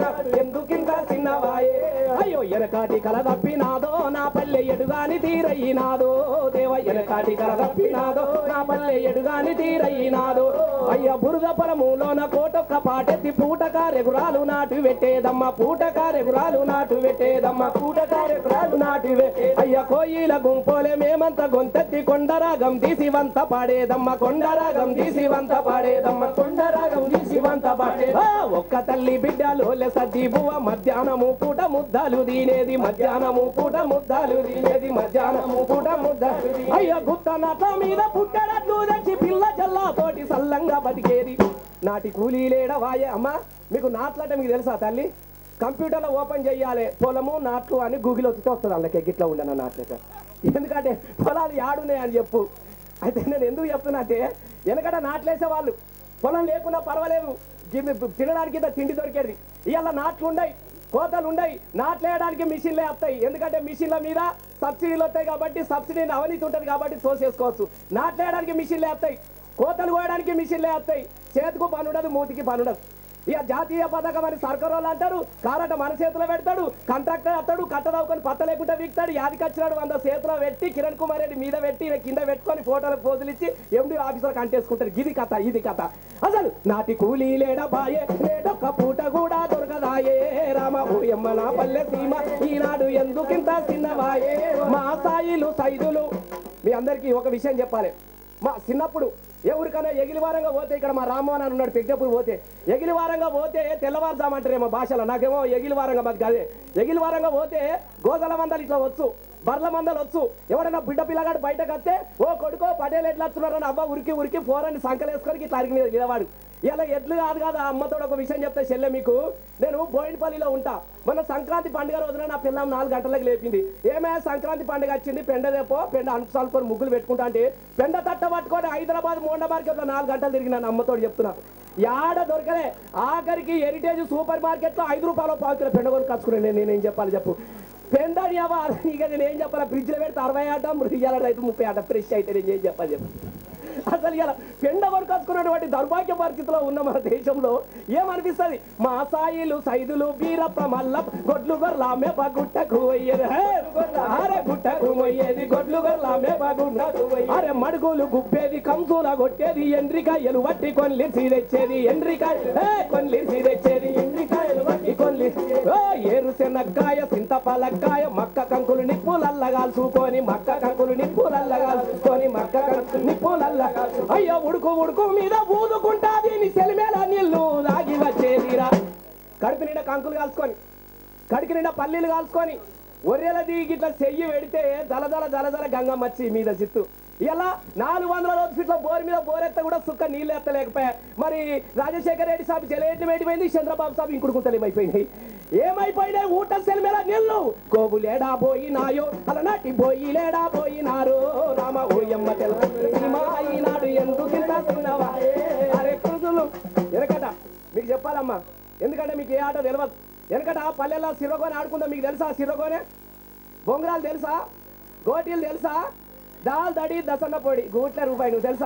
ఎందుకింత చిన్నవాయే అయ్యో ఎనకాటి కల తప్పినాదో నా పల్లె ఎడుగాని తీరయ్యినాదో దేవ ఎనకాటి కల తప్పినాదో నా పల్లె ఎడుగాని తీరయ్యినాదో అయ్య బురద పొలములోన కోటొక్క పాటెత్తి పూటకారెగురాలు నాటు పెట్టేదమ్మ పూటకారెగురాలు నాటు పెట్టేదమ్మ పూటకారెగురాలు నాటు పెట్టే అయ్య కోయిల గుంపోలే మేమంత గొంతెత్తి కొండరాగం తీసి వంత పాడేదమ్మ కొండరాగం తీసి వంత పాడేదమ్మ కొండరాగం తీసి వంత పాడే ఆ, ఒక్క తల్లి బిడ్డలు సద్ది బువ్వ మధ్యాహ్నము పూట ముద్దాలు తినేది మధ్యాహ్నము పూట ముద్దాలు తినేది మధ్యాహ్నము పూట ముద్దాలు తినేది. అయ్య గుత్త నట మీద పుట్టడట్లు తెచ్చి పిల్ల జల్లాతోటి సల్లంగా బతికేది నాటి కూలీ లేడ వాయే అమ్మా మీకు నాట్లంటే మీకు తెలుసా తల్లి కంప్యూటర్లో ఓపెన్ చేయాలి పొలము నాట్లు అని గూగుల్ వచ్చితే వస్తుంది అందుకే గిట్లా ఉండను నాట్లకి ఎందుకంటే పొలాలు యాడున్నాయి అని చెప్పు అయితే నేను ఎందుకు చెప్తున్నా అంటే వెనకట నాట్లేసే వాళ్ళు పొలం లేకున్నా పర్వాలేదు గిన్నె తినడానికి ఇంత తిండి దొరికేది ఇవాళ నాట్లు ఉండయి కోతలు ఉండయి నాట్లేయడానికి మిషన్లే వస్తాయి ఎందుకంటే మిషన్ల మీద సబ్సిడీలు వస్తాయి కాబట్టి సబ్సిడీని అవినీతి ఉంటుంది కాబట్టి తోసేసుకోవచ్చు నాట్లేయడానికి మిషన్లే వస్తాయి కోతలు కోయడానికి మిషన్లే వస్తాయి చేతికి పని ఉండదు మూతికి పని ఉండదు ఇక జాతీయ పథకం అని సర్కారు వాళ్ళు అంటారు కారట మన చేతిలో పెడతాడు కాంట్రాక్టర్ వస్తాడు కట్టదవుకొని పత్త లేకుండా వీక్తాడు యాదికి వచ్చినాడు వంద చేతిలో పెట్టి కిరణ్ కుమార్ రెడ్డి మీద పెట్టి ఈయన కింద పెట్టుకొని ఫోటోలకు పోజులు ఇచ్చి ఎండి ఆఫీసర్ కంటేసుకుంటారు ఇది కథ ఇది కథ అసలు నాటి కూలీ లేడ బాయే నేటొక్క పూట కూడా దొరకదాయే రామ ఓయమ్మ నా పల్లె సీమ ఈనాడు ఎందుకింత చిన్నవాయే మా సాయిలు సైదులు మీ అందరికీ ఒక విషయం చెప్పాలి మా చిన్నప్పుడు ఎవరికైనా ఎగిలివారంగా పోతే ఇక్కడ మా రామ్మోహన్ అని ఉన్నాడు పెద్దప్పుడు పోతే ఎగిలివారంగా పోతే తెల్లవారుజామంటారేమో భాషలో నాకేమో ఎగిలివారంగా మాకు అదే ఎగిలివారంగా పోతే గోదల మందలు ఇట్లా వచ్చు బర్ల మందలు వచ్చు ఎవడైనా బిడ్డ పిల్లగాడు బయటకు వస్తే ఓ కొడుకో పటేలు ఎట్లా వస్తున్నారని అబ్బా ఉరికి ఉరికి పోరని సంకలేసుకొని ఇట్లా అరిగి మీద నిలవాడు ఇలా ఎడ్లు కాదు కదా అమ్మతో ఒక విషయం చెప్తే చెల్లె మీకు నేను బోయినపల్లిలో ఉంటా మొన్న సంక్రాంతి పండుగ రోజున నా పిల్లం నాలుగు గంటలకు లేపింది ఏమే సంక్రాంతి పండుగ వచ్చింది పెండ రేపో పెండ అనుసాలుకొని ముగ్గులు పెట్టుకుంటా అంటే పెండ తట్ట పట్టుకొని హైదరాబాద్ మోండ మార్కెట్లో నాలుగు గంటలు తిరిగి నా అమ్మతో చెప్తున్నా యాడ దొరకలే ఆఖరికి హెరిటేజ్ సూపర్ మార్కెట్లో ఐదు రూపాయలు పావు కిలో పెండ కొని కచ్చుకున్నాను నేను నేనేం చెప్పాలి చెప్పు పెండని అవ్వ ఇక నేను ఏం చెప్పాలి ఫ్రిడ్జ్లో పెడితే అరవై ఆట మృగాల రైతు ముప్పై ఆట ఫ్రెష్ అయితే నేను ఏం చెప్పాలి చెప్పు అసలు ఇలా పెండ కొనుకొచ్చుకున్నటువంటి దౌర్భాగ్య పరిస్థితిలో ఉన్న మన దేశంలో ఏమనిపిస్తుంది మా సాయిలు సైదులు బీరప్ప మల్లప్ప గొడ్లు గొర్లామే బగుట్టకు పోయేది హే! అరే గుట్టకు పోయేది గొడ్లు గొర్లామే బగుట్టకు పోయేది. అరే మడుగులు గుప్పేది కంసుల కొట్టేది ఎండ్రికాయలు వట్టి కొన్లిసి తెచ్చేది ఎండ్రికాయ ఏ కొన్లిసి తెచ్చేది ఎండ్రికాయలు వట్టి కొన్లి ఓ ఏరు శనక్కాయ చింతపలక్కాయ మక్క కంకులు నిప్పులల్ల కాల్చుకొని మక్క కంకులు నిప్పులల్ల కాల్చుకొని మక్క కంకులు నిప్పులల్ల అయ్యో ఉడుకు ఉడుకు మీద ఊదుకుంటాది నీ సెలిమేల నీళ్ళు దాగి వచ్చేదిరా కడుపు నిండా కంకులు కాల్చుకొని కడికి నిండా పల్లీలు కాల్చుకొని ఒర్రెల దిగి ఇట్లా చెయ్యి పెడితే జలజల జలజల గంగమ్మ వచ్చి మీద చిత్తు ఇలా నాలుగు వందల రోజు ఫీట్ల బోర్ మీద బోరెత్త కూడా సుక్క నీళ్ళు ఎత్తలేకపోయా మరి రాజశేఖర రెడ్డి సాబ్ చెలేటి అయిపోయింది చంద్రబాబు సాబ్ ఇంకుడుకుంటలేమైపోయినాయి ఏమైపోయినాయి ఊట సెల్మేల నీళ్ళు గోబులేడా పోయినాయో అలనాటి పోయిలేడా పోయినారు రామ ఓయమ్మ తెలంగాణ ఈనాడు ఎందుకింత చిన్నవా అరే కుదులు ఎనకట మీకు చెప్పాలమ్మా ఎందుకంటే మీకు ఏ ఆట తెలియదు వెనకట పల్లెల్లో సిరగోని ఆడుకుందాం మీకు తెలుసా సిరగోనే బొంగరాలు తెలుసా గోటీలు తెలుసా దాల్ దడి దసన్న పొడి గూట్ల రూపాయి నువ్వు తెలుసా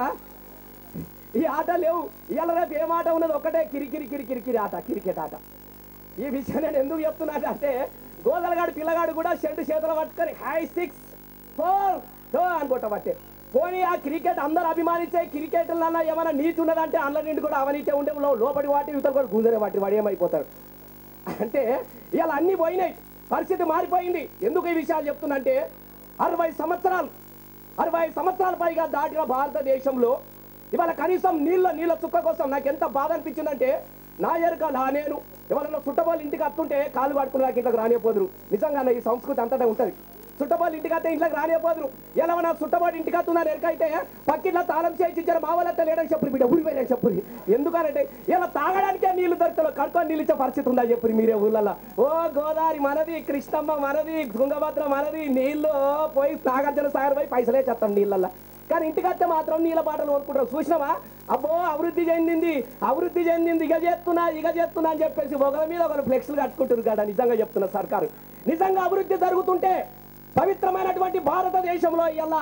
ఈ ఆట లేవు ఇవాళ రేపు ఏం ఆట ఉన్నది ఒక్కటే కిరికిరి కిరికిరి కిరి ఆట క్రికెట్ ఆట ఈ విషయం నేను ఎందుకు చెప్తున్నా అంటే గోదలగాడు పిల్లగాడు కూడా షెడ్ చేతులు పట్టుకొని హై సిక్స్ ఫోర్ టో అనుకుంటా పట్టే పోనీ ఆ క్రికెట్ అందరు అభిమానించే క్రికెట్ ఏమైనా నీతి ఉన్నదంటే అందులో నిండి కూడా అవనీతే ఉంటే లో- లోపడి వాటి ఇవతల కూడా గుంజరే వాటి వాడు ఏమైపోతాడు అంటే ఇలా అన్ని పోయినాయి పరిస్థితి మారిపోయింది ఎందుకు ఈ విషయాలు చెప్తున్నంటే అరవై సంవత్సరాలు అరవై సంవత్సరాల పైగా దాటిన భారతదేశంలో ఇవాళ కనీసం నీళ్ళ నీళ్ళ చుక్క కోసం నాకు ఎంత బాధ అనిపించిందంటే నా ఎరుక నా నేను ఎవరన్నా చుట్టబాలు ఇంటికి వస్తుంటే కాలు పట్టుకుని నాకు ఇంట్లోకి రానిపోదురు నిజంగా ఈ సంస్కృతి అంతటా ఉంటుంది చుట్టబాలు ఇంటికి వస్తే ఇంట్లోకి రానిపోదురు ఎలా నా చుట్టబాటు ఇంటికి వస్తున్నారు ఎరకైతే పక్కిట్లో తాళం చేసి ఇచ్చారు మా వాళ్ళంతా లేడని చెప్పు బిడ్డ ఊరిపోయినా చెప్పు ఎందుకనంటే ఇలా తాగడానికే నీళ్లు దొరుకుతారు కడుకొని నీళ్ళు ఇచ్చే పరిస్థితి ఉందా చెప్పు మీరే ఊళ్ళల్లో ఓ గోదావరి మనది కృష్ణమ్మ మనది తుంగభద్ర మనది నీళ్ళు పోయి నాగార్జున సాగర్ పోయి పైసలే చేస్తాం నీళ్ళల్లో కానీ ఇంటికి వస్తే మాత్రం నీళ్ళ బాటలు కొనుక్కుంటారు చూసినావా అబ్బో అభివృద్ధి చెందింది అభివృద్ధి చెందింది ఇక చేస్తున్నా ఇక చేస్తున్నా అని చెప్పేసి ఒకరి మీద ఒకరు ఫ్లెక్స్లు కట్టుకుంటారు కదా నిజంగా చెప్తున్న సర్కారు నిజంగా అభివృద్ధి జరుగుతుంటే పవిత్రమైనటువంటి భారతదేశంలో ఇలా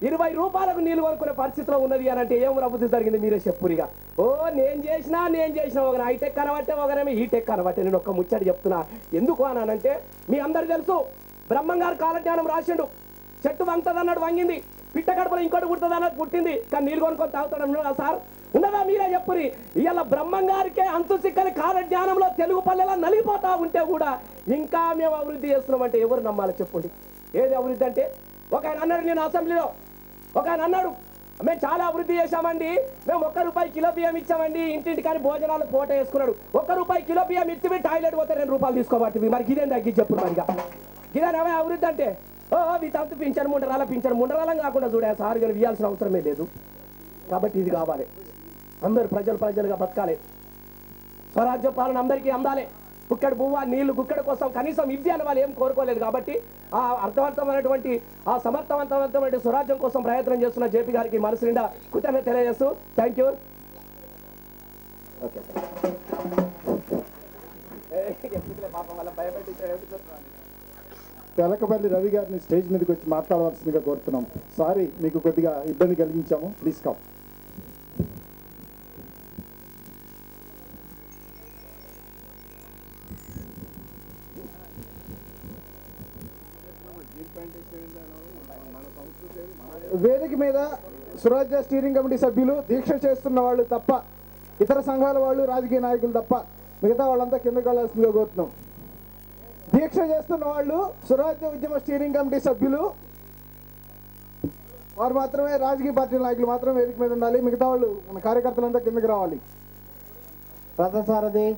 ఇరవై రూపాయలకు నీళ్లు కొనుక్కునే పరిస్థితిలో ఉన్నది అని అంటే ఏం అభివృద్ధి జరిగింది మీరే చెప్పురిగా ఓ నేను చేసినా నేను చేసినా ఒక హైటెక్ కనబట్టే ఒకరేమో ఈ టెక్ కనబట్టే నేను ఒక ముచ్చట చెప్తున్నా ఎందుకు అనంటే మీ అందరు తెలుసు బ్రహ్మం గారు కాలజ్ఞానం రాసిండు చెట్టు వంగతుంది అన్నాడు వంగింది పిట్ట కడుపులో ఇంకోటి పుడుతుంది అన్నది పుట్టింది కానీ నీళ్ళు కొనుక్కొని తాగుతాడు ఉన్నదా సార్ ఉన్నదా మీరే చెప్పురి ఇవాళ బ్రహ్మం గారికే అంతు సిక్కని కాలజ్ఞానంలో తెలుగు పల్లెలా నలిగిపోతా ఉంటే కూడా ఇంకా మేము అభివృద్ధి చేస్తున్నామంటే ఎవరు నమ్మాలి చెప్పండి ఏది అభివృద్ధి అంటే ఒక ఆయన అన్నాడు నేను అసెంబ్లీలో ఒక ఆయన అన్నాడు మేము చాలా అభివృద్ధి చేశామండి మేము ఒక్క రూపాయి కిలో బియ్యం ఇచ్చామండి ఇంటింటికాని భోజనాలు ఫోటో వేసుకున్నాడు ఒక్క రూపాయి కిలో బియ్యం ఇచ్చి టాయిలెట్ పోతే రెండు రూపాయలు తీసుకోబట్టి మరి ఇదేం తగ్గి చెప్పు మరిగా ఇదేనా అభివృద్ధి అంటే ఓ వితంత పింఛను ముండరాల పింఛను ముండరాలం కాకుండా చూడే సార్ కానీ ఇవ్వాల్సిన అవసరమే లేదు కాబట్టి ఇది కావాలి అందరు ప్రజలు ప్రజలుగా బతకాలి స్వరాజ్య పాలన అందరికీ అందాలి కుక్కడి పువ్వ నీళ్లు కుక్కడి కోసం కనీసం ఇవి అని వాళ్ళు ఏం కోరుకోలేదు కాబట్టి ఆ అర్థవంతమైనటువంటి ఆ సమర్థవంతమైనటువంటి స్వరాజ్యం కోసం ప్రయత్నం చేస్తున్న జేపీ గారికి మనసు నిండా కృతజ్ఞత తెలియజేస్తూ థ్యాంక్ యూ ఓకే పాపం వల్ల భయపెట్టించాడు తెలకపల్లి రవి గారిని స్టేజ్ మీదకి వచ్చి మాట్లాడవలసిందిగా కోరుతున్నాం సారీ మీకు కొద్దిగా ఇబ్బంది కలిగించాము ప్లీజ్ కమ్ వేదిక మీద స్వరాజ్య స్టీరింగ్ కమిటీ సభ్యులు దీక్ష చేస్తున్న వాళ్ళు తప్ప ఇతర సంఘాల వాళ్ళు రాజకీయ నాయకులు తప్ప మిగతా వాళ్ళంతా కిందకి వెళ్ళాల్సిందిగా కోరుతున్నాం దీక్ష చేస్తున్న వాళ్ళు స్వరాజ్య ఉద్యమ స్టీరింగ్ కమిటీ సభ్యులు వారు మాత్రమే రాజకీయ పార్టీ నాయకులు మాత్రమే వేదిక మీద ఉండాలి మిగతా వాళ్ళు మన కార్యకర్తలంతా కిందకి రావాలి రథసారథి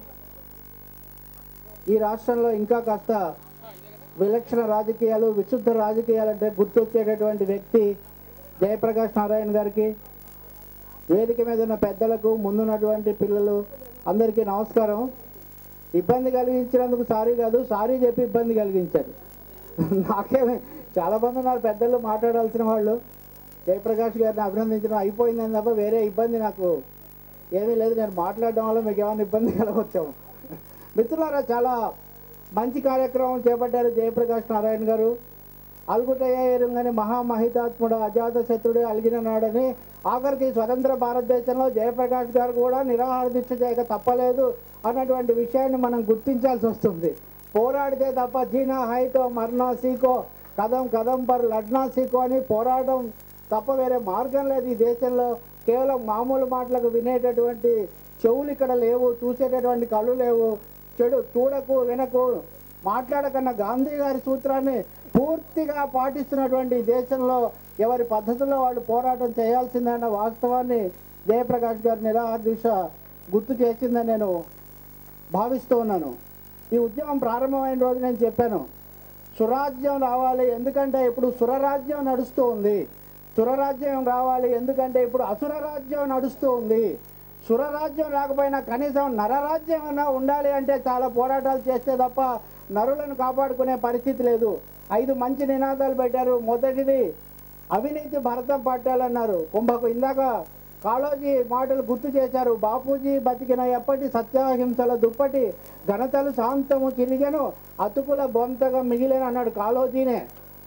ఈ రాష్ట్రంలో ఇంకా కాస్త విలక్షణ రాజకీయాలు విశుద్ధ రాజకీయాలు అంటే గుర్తొచ్చేటటువంటి వ్యక్తి జయప్రకాష్ నారాయణ గారికి వేదిక మీద ఉన్న పెద్దలకు ముందున్నటువంటి పిల్లలు అందరికీ నమస్కారం ఇబ్బంది కలిగించినందుకు సారీ కాదు సారీ చెప్పి ఇబ్బంది కలిగించారు నాకేమే చాలా మంది ఉన్నారు పెద్దలు మాట్లాడాల్సిన వాళ్ళు జయప్రకాష్ గారిని అభినందించడం అయిపోయిందని తప్ప వేరే ఇబ్బంది నాకు ఏమీ లేదు నేను మాట్లాడడం వల్ల మీకు ఏమైనా ఇబ్బంది కలగొచ్చాము మిత్రులారా చాలా మంచి కార్యక్రమం చేపట్టారు జయప్రకాష్ నారాయణ గారు అల్గుటయ్య ఎరుంగని మహామహితాత్ముడు అజాత శత్రుడు అలిగిన నాడని ఆఖరికి స్వతంత్ర భారతదేశంలో జయప్రకాష్ గారు కూడా నిరాహార దీక్ష చేయక తప్పలేదు అన్నటువంటి విషయాన్ని మనం గుర్తించాల్సి వస్తుంది పోరాడితే తప్ప జీనా హైతో మర్నా సీకో కదం కదం పర్ లడ్నా సీకో అని పోరాటం తప్ప వేరే మార్గం లేదు ఈ దేశంలో కేవలం మామూలు మాటలకు వినేటటువంటి చెవులు ఇక్కడ లేవు చూసేటటువంటి కళ్ళు లేవు చెడు చూడకు వినకు మాట్లాడకన్న గాంధీ గారి సూత్రాన్ని పూర్తిగా పాటిస్తున్నటువంటి ఈ దేశంలో ఎవరి పద్ధతిలో వాళ్ళు పోరాటం చేయాల్సిందన్న వాస్తవాన్ని జయప్రకాష్ గారి నిరాహార దీక్ష గుర్తు చేసిందని నేను భావిస్తూ ఉన్నాను ఈ ఉద్యమం ప్రారంభమైన రోజు నేను చెప్పాను సురాజ్యం రావాలి ఎందుకంటే ఇప్పుడు సురరాజ్యం నడుస్తూ ఉంది సురరాజ్యం రావాలి ఎందుకంటే ఇప్పుడు అసుర రాజ్యం నడుస్తూ ఉంది సురరాజ్యం రాకపోయినా కనీసం నరరాజ్యం అయినా ఉండాలి అంటే చాలా పోరాటాలు చేస్తే తప్ప నరులను కాపాడుకునే పరిస్థితి లేదు ఐదు మంచి నినాదాలు పెట్టారు మొదటిది అవినీతి భరతం పట్టాలన్నారు కుంభకు ఇందాక కాళోజీ మాటలు గుర్తు చేశారు బాపూజీ బతికిన ఎప్పటి సత్యాహింసల దుప్పటి ఘనతలు శాంతము చిరిగెను అతుకుల బొంతగా మిగిలిన అన్నాడు కాళోజీనే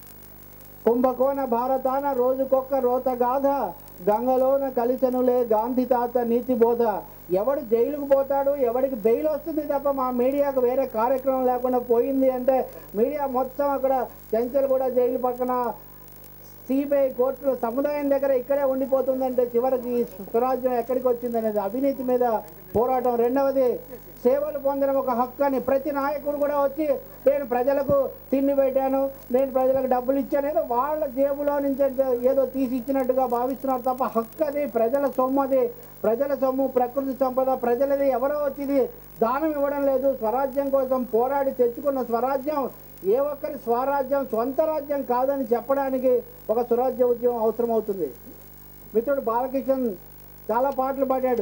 కుంభకోణ భారతాన రోజుకొక్క రోత గాథ గంగలోన కలిసెనులే గాంధీ తాత నీతి బోధ ఎవడు జైలుకు పోతాడు ఎవడికి బెయిల్ వస్తుంది తప్ప మా మీడియాకు వేరే కార్యక్రమం లేకుండా పోయింది అంటే మీడియా మొత్తం అక్కడ చెంచల్ కూడా జైలు పక్కన సిబిఐ కోర్టులో సముదాయం దగ్గర ఇక్కడే ఉండిపోతుందంటే చివరికి ఈ స్వరాజ్యం ఎక్కడికి వచ్చింది అనేది అవినీతి మీద పోరాటం రెండవది సేవలు పొందడం ఒక హక్కు అని ప్రతి నాయకుడు కూడా వచ్చి నేను ప్రజలకు తిండి పెట్టాను నేను ప్రజలకు డబ్బులు ఇచ్చాను ఏదో వాళ్ళ జేబులో నుంచి అంటే ఏదో తీసి ఇచ్చినట్టుగా భావిస్తున్నారు తప్ప హక్కు అది ప్రజల సొమ్ము అది ప్రజల సొమ్ము ప్రకృతి సంపద ప్రజలది ఎవరో వచ్చింది దానం ఇవ్వడం లేదు స్వరాజ్యం కోసం పోరాడి తెచ్చుకున్న స్వరాజ్యం ఏ ఒక్కరి స్వరాజ్యం సొంత రాజ్యం కాదని చెప్పడానికి ఒక స్వరాజ్య ఉద్యమం అవసరం అవుతుంది మిత్రుడు బాలకిషన్ చాలా పాటలు పాడాడు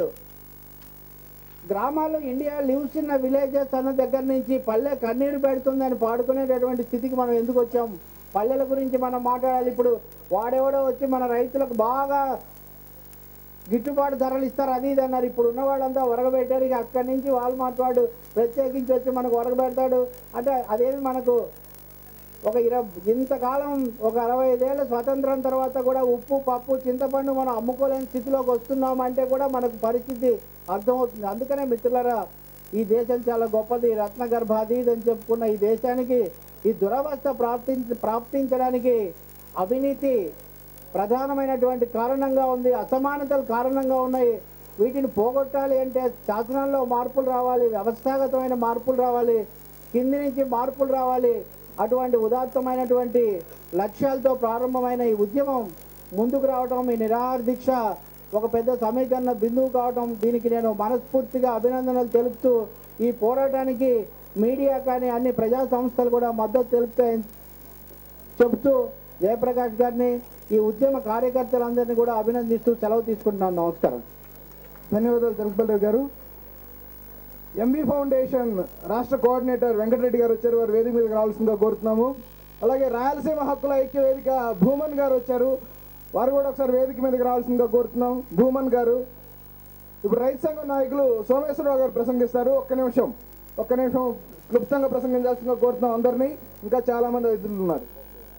గ్రామాలు ఇండియా లివ్స్ ఇన్ విలేజెస్ అన్న దగ్గర నుంచి పల్లె కన్నీరు పెడుతుందని పాడుకునేటటువంటి స్థితికి మనం ఎందుకు వచ్చాం పల్లెల గురించి మనం మాట్లాడాలి ఇప్పుడు వాడెవడో వచ్చి మన రైతులకు బాగా గిట్టుబాటు ధరలు ఇస్తారు అది ఇది అన్నారు ఇప్పుడు ఉన్న వాళ్ళంతా ఒరగబెట్టారు ఇక అక్కడి నుంచి వాల్మార్ట్ వాడు ప్రత్యేకించి వచ్చి మనకు ఒరగబెడతాడు అంటే అదేమి మనకు ఒక ఇరవై ఇంతకాలం ఒక అరవై ఐదేళ్ల స్వాతంత్రం తర్వాత కూడా ఉప్పు పప్పు చింతపండు మనం అమ్ముకోలేని స్థితిలోకి వస్తున్నాం అంటే కూడా మనకు పరిస్థితి అర్థమవుతుంది అందుకనే మిత్రులారా ఈ దేశం చాలా గొప్పది రత్నగర్భ అది ఇది అని చెప్పుకున్న ఈ దేశానికి ఈ దురవస్థ ప్రాప్తించ ప్రాప్తించడానికి అవినీతి ప్రధానమైనటువంటి కారణంగా ఉంది అసమానతలు కారణంగా ఉన్నాయి వీటిని పోగొట్టాలి అంటే శాసనాల్లో మార్పులు రావాలి వ్యవస్థాగతమైన మార్పులు రావాలి కింది నుంచి మార్పులు రావాలి అటువంటి ఉదాత్తమైనటువంటి లక్ష్యాలతో ప్రారంభమైన ఈ ఉద్యమం ముందుకు రావడం ఈ నిరాహార దీక్ష ఒక పెద్ద సమీకరణ బిందువు కావడం దీనికి నేను మనస్ఫూర్తిగా అభినందనలు తెలుపుతూ ఈ పోరాటానికి మీడియా కానీ అన్ని ప్రజా సంస్థలు కూడా మద్దతు తెలుపుతాయని చెబుతూ జయప్రకాష్ గారిని ఈ ఉద్యమ కార్యకర్తలందరినీ కూడా అభినందిస్తూ సెలవు తీసుకుంటున్నాను నమస్కారం ధన్యవాదాలు తెలుపల్రావు గారు ఎంబీ ఫౌండేషన్ రాష్ట్ర కోఆర్డినేటర్ వెంకటరెడ్డి గారు వచ్చారు వారు వేదిక మీదకి రావాల్సిందిగా కోరుతున్నాము అలాగే రాయలసీమ హక్కుల ఐక్య వేదిక భూమన్ గారు వచ్చారు వారు కూడా ఒకసారి వేదిక మీదకి రావాల్సిందిగా కోరుతున్నాం భూమన్ గారు ఇప్పుడు రైతు సంఘం నాయకులు సోమేశ్వరరావు గారు ప్రసంగిస్తారు ఒక్క నిమిషం ఒక్క నిమిషం క్లుప్తంగా ప్రసంగించాల్సిందిగా కోరుతున్నాం అందరినీ ఇంకా చాలా మంది రైతులు ఉన్నారు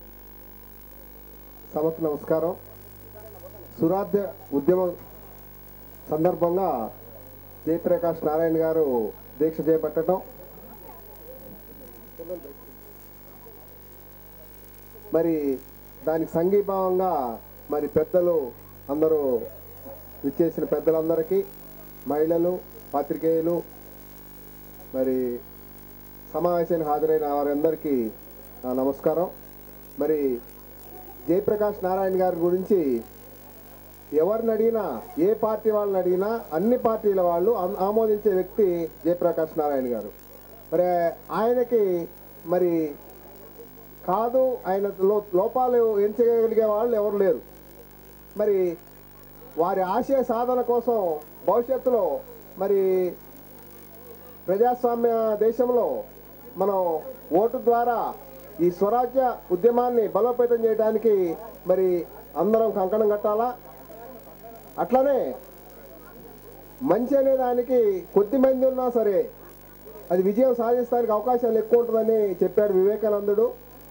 సభకు నమస్కారం సురాధ్య ఉద్యమం సందర్భంగా జయప్రకాష్ నారాయణ గారు దీక్ష చేపట్టడం మరి దానికి సంఘీభావంగా మరి పెద్దలు అందరూ విచ్చేసిన పెద్దలందరికీ మహిళలు పాత్రికేయులు మరి సమావేశానికి హాజరైన వారందరికీ నా నమస్కారం మరి జయప్రకాష్ నారాయణ గారి గురించి ఎవరిని అడిగినా ఏ పార్టీ వాళ్ళని అడిగినా అన్ని పార్టీల వాళ్ళు ఆమ్- ఆమోదించే వ్యక్తి జయప్రకాష్ నారాయణ గారు మరి ఆయనకి మరి కాదు ఆయన లో- లోపాలు ఎంచగలిగే వాళ్ళు ఎవరు లేరు మరి వారి ఆశయ సాధన కోసం భవిష్యత్తులో మరి ప్రజాస్వామ్య దేశంలో మనం ఓటు ద్వారా ఈ స్వరాజ్య ఉద్యమాన్ని బలోపేతం చేయడానికి మరి అందరం కంకణం కట్టాలా అట్లనే మంచి అనే దానికి కొద్ది మంది ఉన్నా సరే అది విజయం సాధించడానికి అవకాశాలు ఎక్కువ ఉంటుందని చెప్పాడు వివేకానందుడు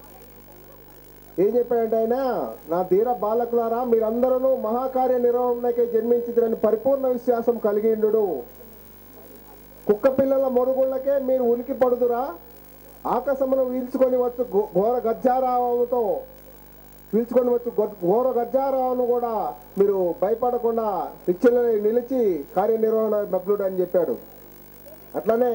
ఏం చెప్పాడంటే ఆయన నా ధీర బాలకులారా మీరందరూ మహాకార్య నిర్వహణకే జన్మించిదని పరిపూర్ణ విశ్వాసం కలిగిండు కుక్క పిల్లల మొరుగుళ్ళకే మీరు ఉనికి పడుదురా ఆకాశమును వీల్చుకొని వచ్చు ఘో- ఘోర గజ్జారావుతో పీల్చుకొని వచ్చు గొ- ఘోర గజ్జారావును కూడా మీరు భయపడకుండా నిశ్చల నిలిచి కార్యనిర్వహణ మగ్నుడు అని చెప్పాడు అట్లనే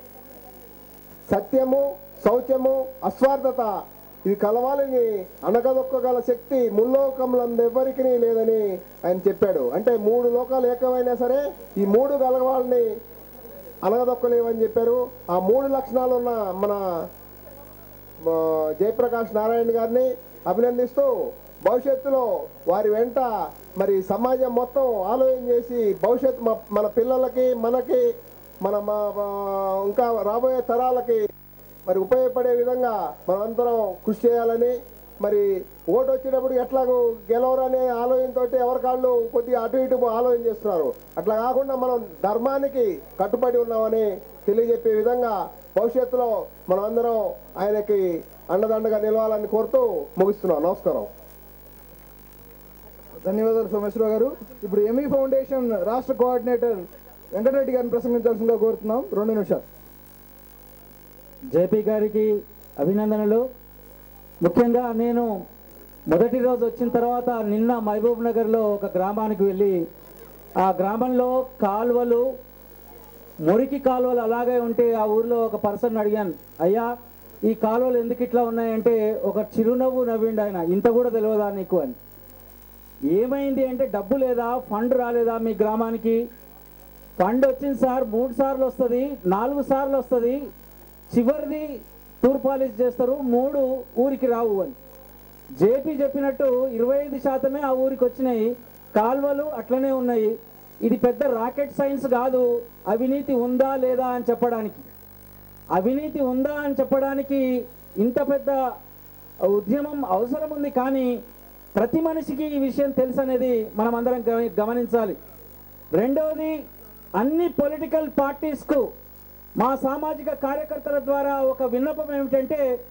సత్యము శౌచము అస్వార్థత ఇవి కలవాలని అనగదొక్కగల శక్తి ముల్లోకములందు ఎవరికి లేదని ఆయన చెప్పాడు అంటే మూడు లోకాలు ఏకమైనా సరే ఈ మూడు కలవాలని అనగదొక్కలేవని చెప్పారు ఆ మూడు లక్షణాలు ఉన్న మన ఆ, జయప్రకాష్ నారాయణ గారిని అభినందిస్తూ భవిష్యత్తులో వారి వెంట మరి సమాజం మొత్తం ఆలోచన చేసి భవిష్యత్తు మ- మన పిల్లలకి మనకి మన మా- మా ఇంకా రాబోయే తరాలకి మరి ఉపయోగపడే విధంగా మనమందరం కృషి చేయాలని మరి ఓటు వచ్చేటప్పుడు ఎట్లాగో గెలవరనే ఆలోచనతో ఎవరికాళ్ళు కొద్దిగా అటు ఇటు ఆలోచన చేస్తున్నారు అట్లా కాకుండా మనం ధర్మానికి కట్టుబడి ఉన్నామని తెలియజెప్పే విధంగా భవిష్యత్తులో మనం అందరం ఆయనకి అండదండగా నిలవాలని కోరుతూ ముగిస్తున్నాం నమస్కారం ధన్యవాదాలు సోమేశ్వరరావు గారు ఇప్పుడు ఎంఈ ఫౌండేషన్ రాష్ట్ర కోఆర్డినేటర్ వెంకటరెడ్డి గారిని ప్రసంగించాల్సిందిగా కోరుతున్నాం రెండు నిమిషాలు జేపీ గారికి అభినందనలు ముఖ్యంగా నేను మొదటి రోజు వచ్చిన తర్వాత నిన్న మహబూబ్ నగర్లో ఒక గ్రామానికి వెళ్ళి ఆ గ్రామంలో కాలువలు మురికి కాలువలు అలాగే ఉంటే ఆ ఊర్లో ఒక పర్సన్ అడిగాను అయ్యా ఈ కాలువలు ఎందుకు ఇట్లా ఉన్నాయంటే ఒక చిరునవ్వు నవ్విండు ఆయన ఇంత కూడా తెలియదా నీకు అని ఏమైంది అంటే డబ్బు లేదా ఫండ్ రాలేదా మీ గ్రామానికి ఫండ్ వచ్చింది సార్ మూడు సార్లు వస్తుంది నాలుగు సార్లు వస్తుంది చివరిది టూర్ పాలిష్ చేస్తారు మూడు ఊరికి రావు అని జేపీ చెప్పినట్టు ఇరవై ఐదు శాతమే ఆ ఊరికి వచ్చినాయి కాల్వలు అట్లనే ఉన్నాయి ఇది పెద్ద రాకెట్ సైన్స్ కాదు అవినీతి ఉందా లేదా అని చెప్పడానికి అవినీతి ఉందా అని చెప్పడానికి ఇంత పెద్ద ఉద్యమం అవసరం ఉంది కానీ ప్రతి మనిషికి ఈ విషయం తెలుసు అనేది మనం అందరం గమ- గమనించాలి రెండవది అన్ని పొలిటికల్ పార్టీస్కు మా సామాజిక కార్యకర్తల ద్వారా ఒక విన్నపం ఏమిటంటే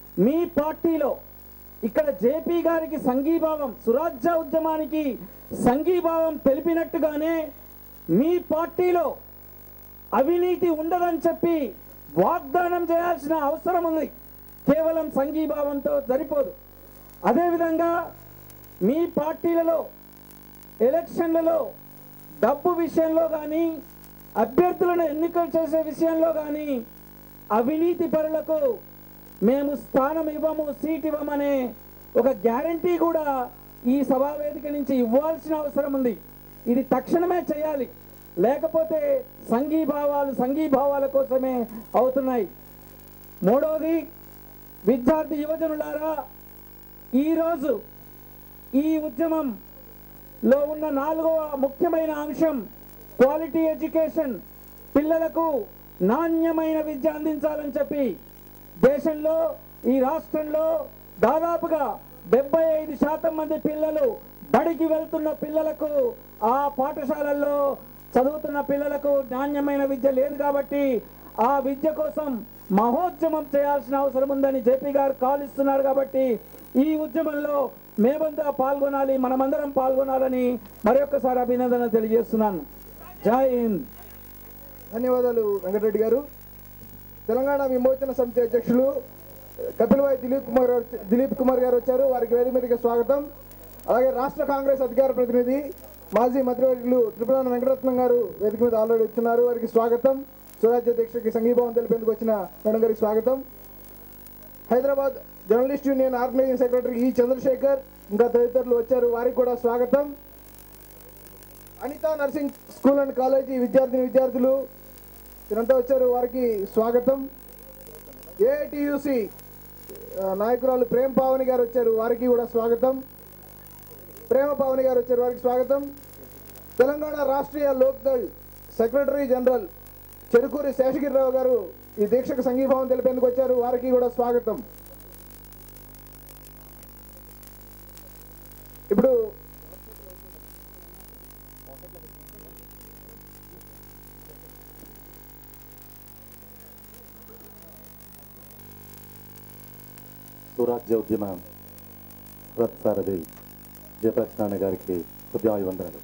మీ పార్టీలో ఇక్కడ జేపీ గారికి సంఘీభావం సురాజ్య ఉద్యమానికి సంఘీభావం తెలిపినట్టుగానే మీ పార్టీలో అవినీతి ఉండదని చెప్పి వాగ్దానం చేయాల్సిన అవసరం ఉంది కేవలం సంఘీభావంతో సరిపోదు అదేవిధంగా మీ పార్టీలలో ఎలక్షన్లలో డబ్బు విషయంలో కానీ అభ్యర్థులను ఎన్నికలు చేసే విషయంలో కానీ అవినీతి పరులకు మేము స్థానం ఇవ్వము సీట్ ఇవ్వమనే ఒక గ్యారంటీ కూడా ఈ సభావేదిక నుంచి ఇవ్వాల్సిన అవసరం ఉంది ఇది తక్షణమే చేయాలి లేకపోతే సంఘీభావాలు సంఘీభావాల కోసమే అవుతున్నాయి మూడవది విద్యార్థి యువజనులారా ఈరోజు ఈ ఉద్యమంలో ఉన్న నాలుగవ ముఖ్యమైన అంశం క్వాలిటీ ఎడ్యుకేషన్ పిల్లలకు నాణ్యమైన విద్య అందించాలని చెప్పి దేశంలో ఈ రాష్ట్రంలో దాదాపుగా డెబ్బై ఐదు శాతం మంది పిల్లలు బడికి వెళ్తున్న పిల్లలకు ఆ పాఠశాలల్లో చదువుతున్న పిల్లలకు నాణ్యమైన విద్య లేదు కాబట్టి ఆ విద్య కోసం మహోద్యమం చేయాల్సిన అవసరం ఉందని జేపీ గారు కాల్ ఇస్తున్నారు కాబట్టి ఈ ఉద్యమంలో మేమంతా పాల్గొనాలి మనమందరం పాల్గొనాలని మరొకసారి అభినందన తెలియజేస్తున్నాను జై హింద్ ధన్యవాదాలు వెంకటరెడ్డి గారు తెలంగాణ విమోచన సమితి అధ్యక్షులు కపిల్వాయి దిలీప్ కుమార్ గారు వచ్చ- దిలీప్ కుమార్ గారు వచ్చారు వారికి వేదిక మీదకి స్వాగతం అలాగే రాష్ట్ర కాంగ్రెస్ అధికార ప్రతినిధి మాజీ మంత్రివర్యులు త్రిపురాన వెంకటరత్నం గారు వేదిక మీద ఆల్రెడీ వచ్చున్నారు వారికి స్వాగతం స్వరాజ్య దీక్షకి సంఘీభావం తెలిపేందుకు వచ్చిన మేడం గారికి స్వాగతం Hyderabad journalist union organising secretary ఈ చంద్రశేఖర్ ఇంకా తదితరులు వచ్చారు వారికి కూడా స్వాగతం Anitha nursing school and college విద్యార్థిని విద్యార్థులు వీరంతా వచ్చారు వారికి స్వాగతం ఏఐటియుసి నాయకురాలు ప్రేమ్ పావని గారు వచ్చారు వారికి కూడా స్వాగతం ప్రేమ పావని గారు వచ్చారు వారికి స్వాగతం తెలంగాణ రాష్ట్రీయ లోక్దళ్ సెక్రటరీ జనరల్ చెరుకూరి శేషగిరిరావు గారు ఈ దీక్షకు సంఘీభావం తెలిపేందుకు వచ్చారు వారికి కూడా స్వాగతం ఇప్పుడు స్వరాజ్య ఉద్యమ రథసారథి జయప్రకాష్ నారాయణ గారికి హృదయాభివందనాలు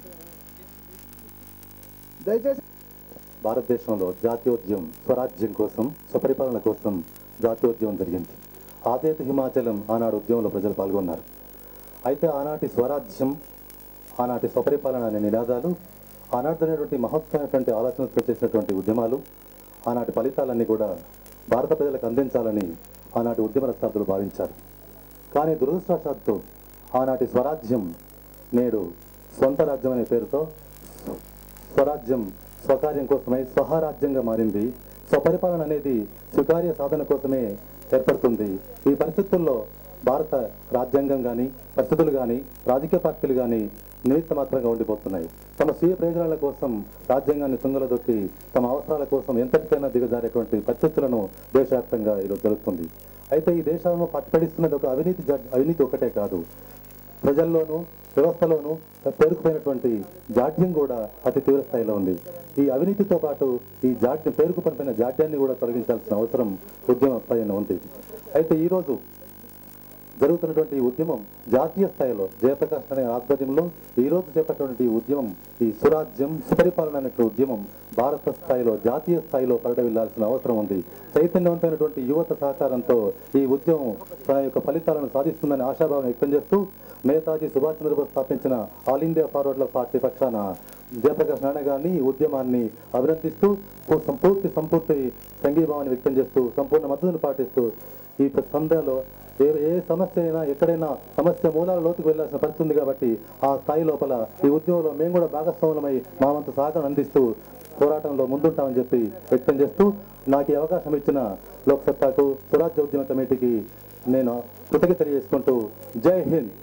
దయచేసి భారతదేశంలో జాతీయోద్యమం స్వరాజ్యం కోసం స్వపరిపాలన కోసం జాతీయోద్యమం జరిగింది ఆదేత హిమాచలం ఆనాడు ఉద్యమంలో ప్రజలు పాల్గొన్నారు అయితే ఆనాటి స్వరాజ్యం ఆనాటి స్వపరిపాలన అనే నినాదాలు ఆనాటినటువంటి మహత్తమైనటువంటి ఆలోచనతో చేసినటువంటి ఉద్యమాలు ఆనాటి ఫలితాలన్నీ కూడా భారత ప్రజలకు అందించాలని ఆనాటి ఉద్యమ రక్షార్థులు భావించారు కానీ దురదృష్టవశాత్తు ఆనాటి స్వరాజ్యం నేడు సొంత రాజ్యం అనే పేరుతో స్వరాజ్యం స్వకార్యం కోసమై స్వహారాజ్యంగా మారింది స్వపరిపాలన అనేది స్వకార్య సాధన కోసమే ఏర్పడుతుంది ఈ పరిస్థితుల్లో భారత రాజ్యాంగం కానీ పరిస్థితులు కానీ రాజకీయ పార్టీలు కానీ నిమిత్త మాత్రంగా ఉండిపోతున్నాయి తమ స్వీయ ప్రయోజనాల కోసం రాజ్యాంగాన్ని తుంగలో దొక్కి తమ అవసరాల కోసం ఎంతటికైనా దిగజారేటువంటి పరిస్థితులను దేశవ్యాప్తంగా ఈరోజు జరుగుతుంది అయితే ఈ దేశంలో పట్టుపడిస్తున్నది ఒక అవినీతి జడ్- అవినీతి ఒకటే కాదు ప్రజల్లోనూ వ్యవస్థలోనూ పేరుకుపోయినటువంటి జాడ్యం కూడా అతి తీవ్ర స్థాయిలో ఉంది ఈ అవినీతితో పాటు ఈ జాడ్యం పేరుకుపోయిన జాడ్యాన్ని కూడా తొలగించాల్సిన అవసరం ఉద్యమ పైన ఉంది అయితే ఈరోజు జరుగుతున్నటువంటి ఈ ఉద్యమం జాతీయ స్థాయిలో జయప్రకాష్ అనే ఆధ్వర్యంలో ఈ రోజు చేపట్టినటువంటి ఈ ఉద్యమం ఈ సురాజ్యం సుపరిపాలన అనే ఉద్యమం భారత స్థాయిలో జాతీయ స్థాయిలో పరిడవిల్లాల్సిన అవసరం ఉంది చైతన్యవంతమైనటువంటి యువత సహకారంతో ఈ ఉద్యమం తన యొక్క ఫలితాలను సాధిస్తుందని ఆశాభావం వ్యక్తం చేస్తూ నేతాజీ సుభాష్ చంద్రబోస్ స్థాపించిన ఆల్ ఇండియా ఫార్వర్డ్ల పార్టీ పక్షాన జయప్రకాష్ నారాయణ గారిని ఈ ఉద్యమాన్ని అభినందిస్తూ పూ- సంపూర్తి సంపూర్తి సంఘీభావాన్ని వ్యక్తం చేస్తూ సంపూర్ణ మద్దతును పాటిస్తూ ఈ సందర్భంలో ఏ ఏ సమస్య అయినా ఎక్కడైనా సమస్య మూలాల లోతుకు వెళ్లాల్సిన పరిస్థితి ఉంది కాబట్టి ఆ స్థాయి లోపల ఈ ఉద్యమంలో మేము కూడా భాగస్వాములమై మా వంతు సహకారం అందిస్తూ పోరాటంలో ముందుంటామని చెప్పి వ్యక్తం చేస్తూ నాకు ఈ అవకాశం ఇచ్చిన లోక్సత్తాకు స్వరాజ్య ఉద్యమ కమిటీకి నేను కృతజ్ఞత తెలియజేసుకుంటూ జై హింద్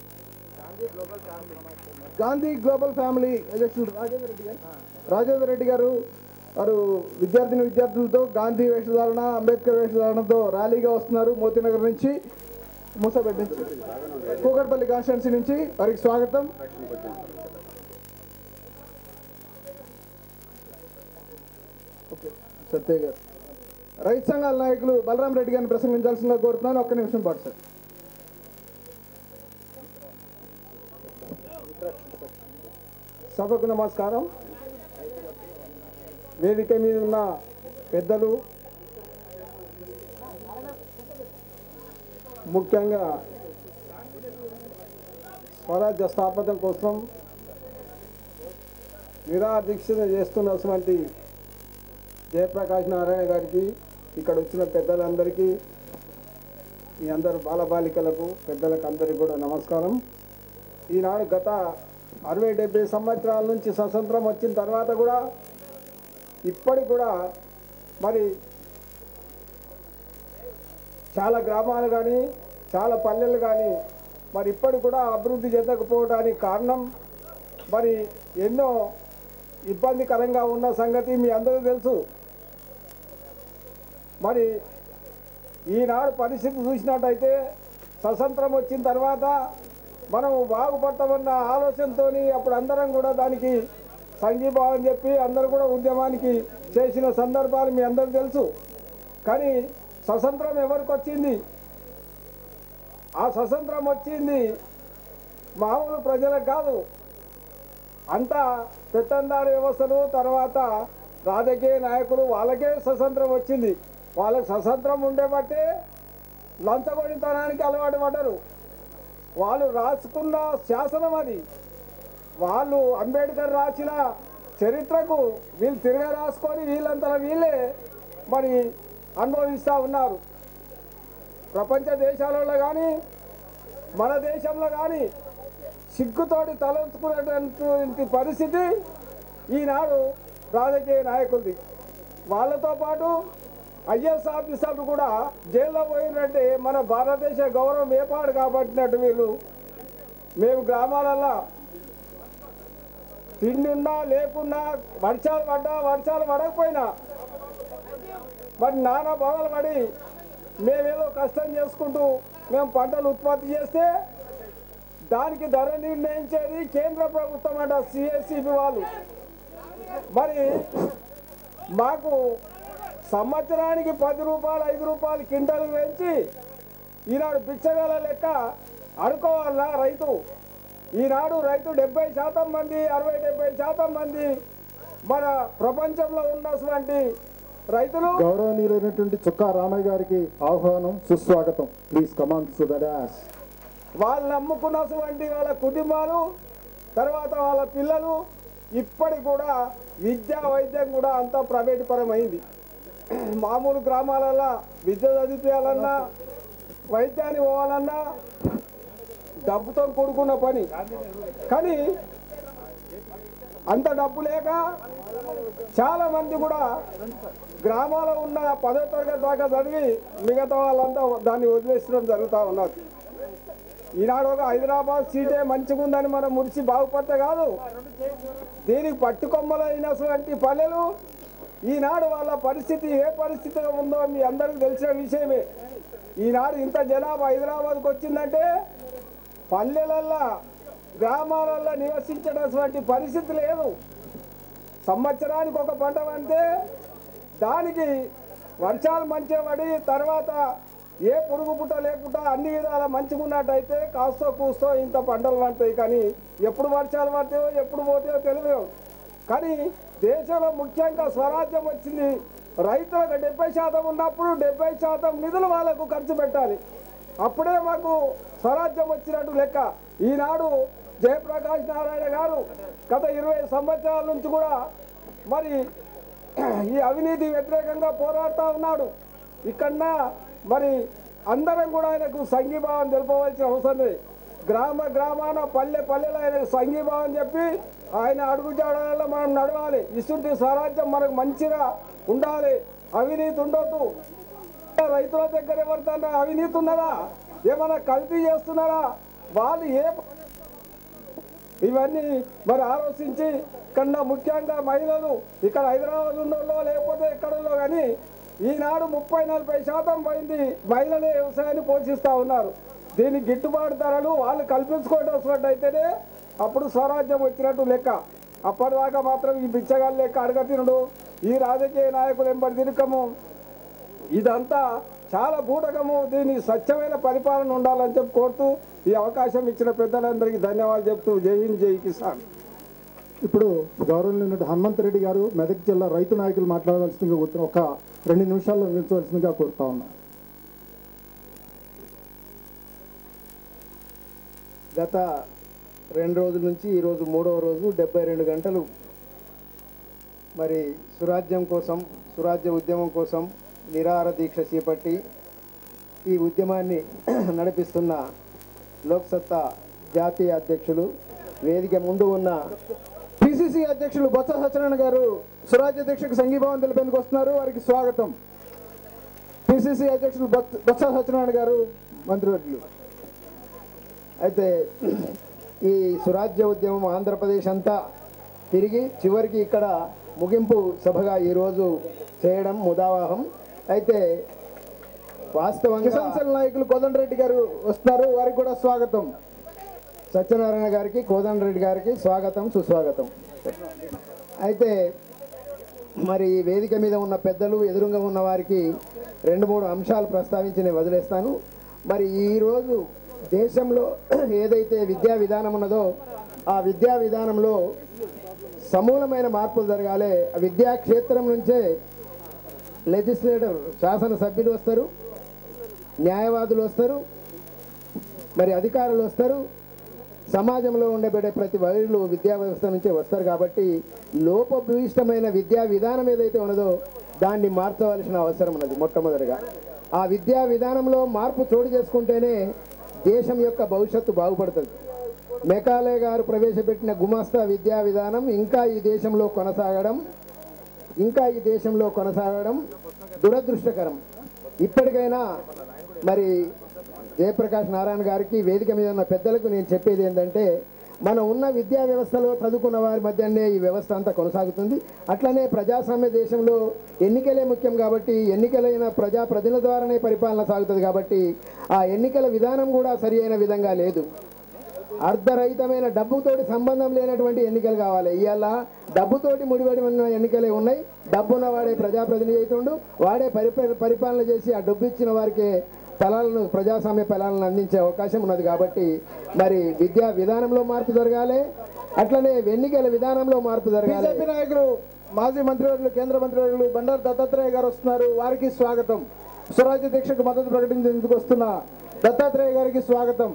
గాంధీ గ్లోబల్ ఫ్యామిలీ అధ్యక్షులు రాజేంద్ర రెడ్డి గారు రాజేంద్ర రెడ్డి గారు వారు విద్యార్థిని విద్యార్థులతో గాంధీ వేషధారణ అంబేద్కర్ వేషధారణతో ర్యాలీగా వస్తున్నారు మోతీనగర్ నుంచి మూసాపేట నుంచి కూకట్పల్లి కాన్స్టిట్యున్సీ నుంచి వారికి స్వాగతం ఓకే సత్య గారు రైతు సంఘాల నాయకులు బలరాం రెడ్డి గారిని ప్రసంగించాల్సిందిగా కోరుతున్నాను ఒక్క నిమిషం పాటు సార్ సభకు నమస్కారం వేదిక మీద ఉన్న పెద్దలు ముఖ్యంగా స్వరాజ్య స్థాపన కోసం నిరాదీక్షత చేస్తున్నటువంటి జయప్రకాష్ నారాయణ గారికి ఇక్కడ వచ్చిన పెద్దలందరికీ మీ అందరు బాలబాలికలకు పెద్దలకు అందరికీ కూడా నమస్కారం ఈనాడు గత అరవై డెబ్బై సంవత్సరాల నుంచి స్వతంత్రం వచ్చిన తర్వాత కూడా ఇప్పటికి కూడా మరి చాలా గ్రామాలు కానీ చాలా పల్లెలు కానీ మరి ఇప్పటికి కూడా అభివృద్ధి చెందకపోవడానికి కారణం మరి ఎన్నో ఇబ్బందికరంగా ఉన్న సంగతి మీ అందరికీ తెలుసు మరి ఈనాడు పరిస్థితి చూసినట్టయితే స్వతంత్రం వచ్చిన తర్వాత మనం బాగుపడతామన్న ఆలోచనతో అప్పుడు అందరం కూడా దానికి సంఘీభావం చెప్పి అందరూ కూడా ఉద్యమానికి చేసిన సందర్భాలు మీ అందరికీ తెలుసు కానీ స్వతంత్రం ఎవరికి వచ్చింది ఆ స్వతంత్రం వచ్చింది మామూలు ప్రజలకు కాదు అంతా పెత్తందారు వ్యవస్థలు తర్వాత రాజకీయ నాయకులు వాళ్ళకే స్వతంత్రం వచ్చింది వాళ్ళకి స్వతంత్రం ఉండేబట్టే లంచగొడితనానికి అలవాటు పడ్డరు వాళ్ళు రాసుకున్న శాసనం అది వాళ్ళు అంబేద్కర్ రాసిన చరిత్రకు వీళ్ళు తిరగ రాసుకొని వీళ్ళంతా వీళ్ళే మరి అనుభవిస్తూ ఉన్నారు ప్రపంచ దేశాలలో కానీ మన దేశంలో కానీ సిగ్గుతోటి తలంచుకునేటువంటి పరిస్థితి ఈనాడు రాజకీయ నాయకులది వాళ్ళతో పాటు ఐఎస్ ఆఫీసర్లు కూడా జైల్లో పోయినట్టే మన భారతదేశ గౌరవం ఏపాడు కాబట్టినట్టు వీళ్ళు మేము గ్రామాలల్లో తిండి ఉన్నా లేకున్నా వర్షాలు పడ్డా వర్షాలు పడకపోయినా మరి నానా బాధలు పడి మేమేదో కష్టం చేసుకుంటూ మేము పంటలు ఉత్పత్తి చేస్తే దానికి ధర నిర్ణయించేది కేంద్ర ప్రభుత్వం అంట సిఎస్సిబి వాళ్ళు మరి మాకు సంవత్సరానికి పది రూపాయలు ఐదు రూపాయలు కింటలు పెంచి ఈనాడు బిచ్చగాల లెక్క అడుకోవాలా రైతు ఈనాడు రైతు డెబ్బై శాతం మంది అరవై డెబ్బై శాతం మంది మన ప్రపంచంలో ఉన్నటువంటి రైతులు గౌరవనీయులైనటువంటి చుక్కా రామయ్య గారికి ఆహ్వానం సుస్వాగతం please come on to the dash వాళ్ళు నమ్ముకున్నటువంటి వాళ్ళ కుటుంబాలు తర్వాత వాళ్ళ పిల్లలు ఇప్పటికి కూడా విద్యా వైద్యం కూడా అంతా ప్రైవేట్ పరమైంది మామూలు గ్రామాలలో విద్య చదివించాలన్నా వైద్యానికి పోవాలన్నా డబ్బుతో కూడుకున్న పని కానీ అంత డబ్బు లేక చాలా మంది కూడా గ్రామాల్లో ఉన్న పదో తరగతి దాకా చదివి మిగతా వాళ్ళంతా దాన్ని వదిలేసడం జరుగుతూ ఉన్నారు ఈనాడు ఒక హైదరాబాద్ సీటే మంచిగా ఉందని మనం మురిసి బాగుపడితే కాదు దీనికి పట్టుకొమ్మలైనటువంటి పల్లెలు ఈనాడు వాళ్ళ పరిస్థితి ఏ పరిస్థితిలో ఉందో మీ అందరికీ తెలిసిన విషయమే ఈనాడు ఇంత జనాభా హైదరాబాద్కి వచ్చిందంటే పల్లెలల్లో గ్రామాలల్లో నివసించేటటువంటి పరిస్థితి లేదు సంవత్సరానికి ఒక పంట పంటే దానికి వర్షాలు మంచిగా పడి తర్వాత ఏ పురుగు పుట్ట లేకుండా అన్ని విధాల మంచిగా ఉన్నట్టయితే కాస్తో కూస్తో ఇంత పంటలు పడతాయి కానీ ఎప్పుడు వర్షాలు పడతాయో ఎప్పుడు పోతాయో తెలియదు కానీ దేశంలో ముఖ్యంగా స్వరాజ్యం వచ్చింది రైతులకు డెబ్బై శాతం ఉన్నప్పుడు డెబ్బై శాతం నిధులు వాళ్ళకు ఖర్చు పెట్టాలి అప్పుడే మాకు స్వరాజ్యం వచ్చినట్టు లెక్క ఈనాడు జయప్రకాష్ నారాయణ గారు గత ఇరవై సంవత్సరాల నుంచి కూడా మరి ఈ అవినీతి వ్యతిరేకంగా పోరాడుతూ ఉన్నాడు ఇక్కడ మరి అందరం కూడా ఆయనకు సంఘీభావం తెలుపవలసిన అవసరం లేదు గ్రామ గ్రామాన పల్లె పల్లెలో ఆయనకు సంఘీభావం చెప్పి ఆయన అడుగుజాడలలో మనం నడవాలి ఇసుంటి స్వరాజ్యం మనకు మంచిగా ఉండాలి అవినీతి ఉండొద్దు రైతుల దగ్గర ఎవరికన్నా అవినీతి ఉన్నదా ఏమైనా కల్తీ చేస్తున్నారా వాళ్ళు ఏ ఇవన్నీ మరి ఆలోచించి కన్నా ముఖ్యంగా మహిళలు ఇక్కడ హైదరాబాద్ ఉన్నోళ్ళో లేకపోతే ఎక్కడో కానీ ఈనాడు ముప్పై నలభై శాతం పోయింది మహిళలే వ్యవసాయాన్ని పోషిస్తూ ఉన్నారు దీనికి గిట్టుబాటు ధరలు వాళ్ళు కల్పించుకోవడం అయితేనే అప్పుడు స్వరాజ్యం వచ్చినట్టు లెక్క అప్పటిదాకా మాత్రం ఈ బిచ్చగాళ్ళ లెక్క అడగ తినడు ఈ రాజకీయ నాయకులు ఎంబడి తిరగము ఇదంతా చాలా బూటకము దీని స్వచ్ఛమైన పరిపాలన ఉండాలని చెప్పి కోరుతూ ఈ అవకాశం ఇచ్చిన పెద్దలందరికీ ధన్యవాదాలు చెప్తూ జై హింద్ జై కిసాన్ ఇప్పుడు గౌరవనీయులు హనుమంత్ రెడ్డి గారు మెదక్ జిల్లా రైతు నాయకులు మాట్లాడవలసిందిగా కోరుతున్నాం ఒక రెండు నిమిషాల్లో నిలిచవలసిందిగా కోరుతా ఉన్నాం గత రెండు రోజుల నుంచి ఈరోజు మూడవ రోజు డెబ్బై రెండు గంటలు మరి సురాజ్యం కోసం సురాజ్య ఉద్యమం కోసం నిరాహార దీక్ష చేపట్టి ఈ ఉద్యమాన్ని నడిపిస్తున్న లోక్సత్తా జాతీయ అధ్యక్షులు వేదిక ముందు ఉన్న పిసిసి అధ్యక్షులు బొత్స సత్యనారాయణ గారు స్వరాజ్య దీక్షకు సంఘీభావం తెలిపేందుకు వస్తున్నారు వారికి స్వాగతం పిసిసి అధ్యక్షులు బొత్స బొత్స సత్యనారాయణ గారు మంత్రివర్యులు అయితే ఈ సురాజ్య ఉద్యమం ఆంధ్రప్రదేశ్ అంతా తిరిగి చివరికి ఇక్కడ ముగింపు సభగా ఈరోజు చేయడం ముదావాహం అయితే వాస్తవంగా కిసాన్ సెల్ నాయకులు కోదండరెడ్డి గారు వస్తున్నారు వారికి కూడా స్వాగతం సత్యనారాయణ గారికి కోదండ రెడ్డి గారికి స్వాగతం సుస్వాగతం అయితే మరి ఈ వేదిక మీద ఉన్న పెద్దలు ఎదురుగా ఉన్న వారికి రెండు మూడు అంశాలు ప్రస్తావించి నేను వదిలేస్తాను మరి ఈరోజు దేశంలో ఏదైతే విద్యా విధానం ఉన్నదో ఆ విద్యా విధానంలో సమూలమైన మార్పులు జరగాలి ఆ విద్యా క్షేత్రం నుంచే లెజిస్లేటర్ శాసనసభ్యులు వస్తారు న్యాయవాదులు వస్తారు మరి అధికారులు వస్తారు సమాజంలో ఉండబడే ప్రతి వైరులు విద్యా వ్యవస్థ నుంచే వస్తారు కాబట్టి లోపభూయిష్టమైన విద్యా విధానం ఏదైతే ఉన్నదో దాన్ని మార్చవలసిన అవసరం ఉన్నది మొట్టమొదటిగా ఆ విద్యా విధానంలో మార్పు చోటు చేసుకుంటేనే దేశం యొక్క భవిష్యత్తు బాగుపడుతుంది మెకాలే గారు ప్రవేశపెట్టిన గుమాస్తా విద్యా విధానం ఇంకా ఈ దేశంలో కొనసాగడం ఇంకా ఈ దేశంలో కొనసాగడం దురదృష్టకరం ఇప్పటికైనా మరి జయప్రకాష్ నారాయణ గారికి వేదిక మీద ఉన్న పెద్దలకు నేను చెప్పేది ఏంటంటే మనం ఉన్న విద్యా వ్యవస్థలో చదువుకున్న వారి మధ్యనే ఈ వ్యవస్థ అంతా కొనసాగుతుంది అట్లనే ప్రజాస్వామ్య దేశంలో ఎన్నికలే ముఖ్యం కాబట్టి ఎన్నికలైన ప్రజా ప్రజల ద్వారానే పరిపాలన సాగుతుంది కాబట్టి ఆ ఎన్నికల విధానం కూడా సరి అయిన విధంగా లేదు అర్ధరహితమైన డబ్బుతోటి సంబంధం లేనటువంటి ఎన్నికలు కావాలి ఇవాళ డబ్బుతోటి ముడిపడి ఉన్న ఎన్నికలే ఉన్నాయి డబ్బున్న వాడే ప్రజాప్రతినిధి అవుతుండు వాడే పరిప పరిపాలన చేసి ఆ డబ్బు ఇచ్చిన వారికి ఫలాలను ప్రజాస్వామ్య ఫలాలను అందించే అవకాశం ఉన్నది కాబట్టి మరి విద్యా విధానంలో మార్పు జరగాలి అట్లనే ఎన్నికల విధానంలో మార్పు జరగాలి బీజేపీ నాయకులు మాజీ మంత్రివర్యులు కేంద్ర మంత్రివర్యులు బండారు దత్తాత్రేయ గారు వస్తున్నారు వారికి స్వాగతం స్వరాజ్య దీక్షకు మద్దతు ప్రకటించేందుకు వస్తున్న దత్తాత్రేయ గారికి స్వాగతం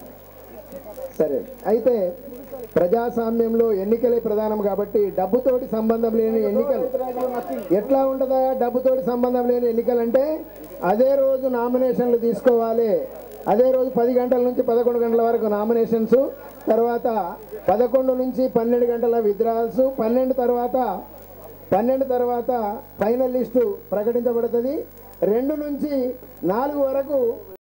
సరే అయితే ప్రజాస్వామ్యంలో ఎన్నికలే ప్రధానం కాబట్టి డబ్బుతోటి సంబంధం లేని ఎన్నికలు ఎట్లా ఉంటుందా డబ్బుతోటి సంబంధం లేని ఎన్నికలు అంటే అదే రోజు నామినేషన్లు తీసుకోవాలి అదే రోజు పది గంటల నుంచి పదకొండు గంటల వరకు నామినేషన్స్ తర్వాత పదకొండు నుంచి పన్నెండు గంటల విత్డ్రాల్స్ పన్నెండు తర్వాత పన్నెండు తర్వాత ఫైనల్ లిస్టు ప్రకటించబడుతుంది రెండు నుంచి నాలుగు వరకు